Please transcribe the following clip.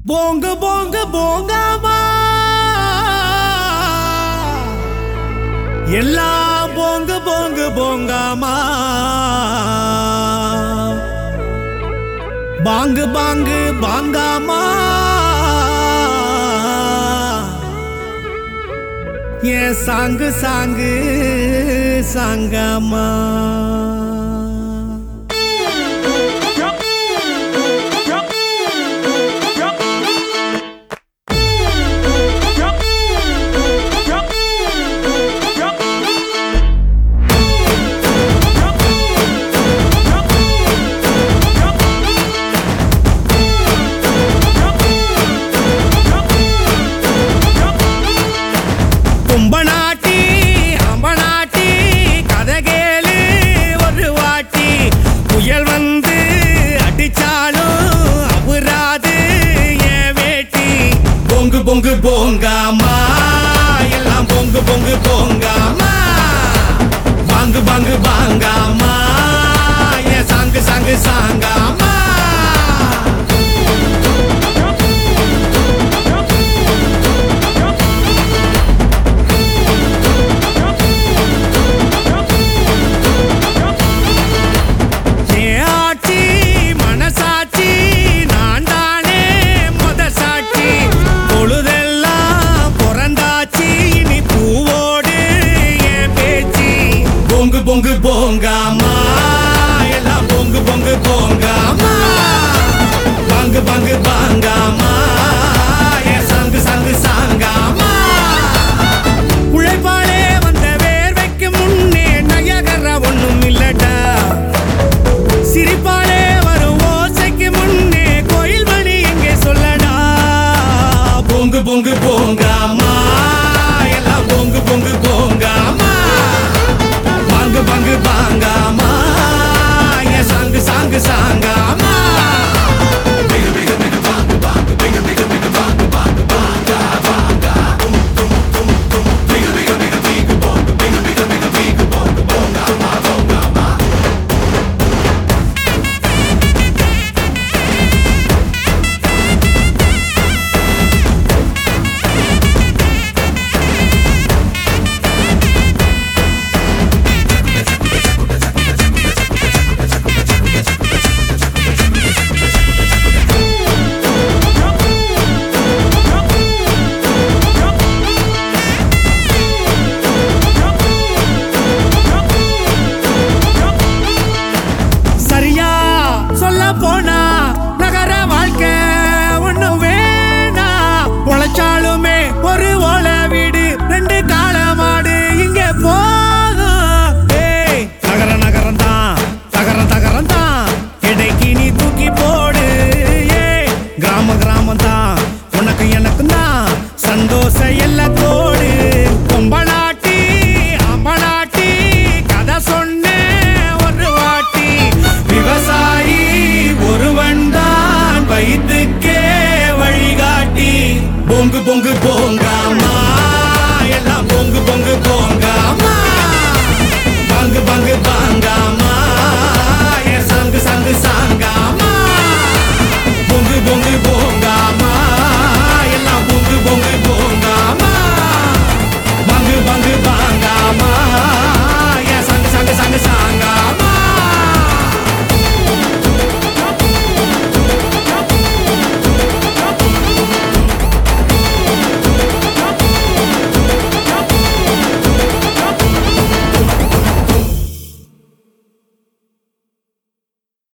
போங்க போங்க போங்காமா எல்லாம் போங்க போங்க போங்காமா பாங்கு பாங்கு பாங்காமா ஏன் சாங்கு சாங்கு சாங்காமா கும்பநாட்டி அம்பநாட்டி கதை கேளு ஒரு வாட்டி புயல் வந்து அடிச்சாலும் அபுராது என் வேட்டி பொங்கு பொங்கு போங்காமா எல்லாம் பொங்கு பொங்கு போங்காமா பாங்கு பாங்கு பாங்காமா என் சாங்கு சாங்கு சாங்காமா என் ஆட்சி மனசாட்சி நான் தானே மொத சாட்சி பொழுதெல்லாம் பிறந்தாச்சு இனி பூவோடு என் பேச்சு பொங்கு பொங்கு போங்காமா எல்லாம் பொங்கு பொங்கு போங்காமா பங்கு பங்கு பாங்காமா என் சங்கு சங்கு சாங்காமா உழைப்பாளே வந்த வேர்வைக்கு முன்னே நயகர ஒண்ணும் இல்லடா சிரிப்பாலே வரும் ஓசைக்கு முன்னே கோயில் மணி எங்கே சொல்லடா பொங்கு பொங்கு போங்காமா எல்லாம் பொங்கு பொங்கு போங்காமா பங்கு பங்கு பாங்காமா என் சாங்கு சாங்கு சாங்காமா சரியா சொல்ல போனா நகர வாழ்க்கை ஒண்ணு வேணா உழைச்சாலுமே ஒரு ஓல வீடு ரெண்டு காளை மாடு இங்க போதும் ஏய் நகர நகரம் தான் தகரம் தகரம் தான் இடைக்கு நீ தூக்கி போடு ஏய் கிராம கிராமம் தான் உனக்கு எனக்கும் தான் சந்தோஷ எல்லத்தோடு கொம்பனாட்டி அம்பனாட்டி கதை சொன்னேன் ஒரு வாட்டி விவசாயி ஒருவன் தான் வயிற்றுக்கே வழிகாட்டி பொங்கு பொங்கு போங்க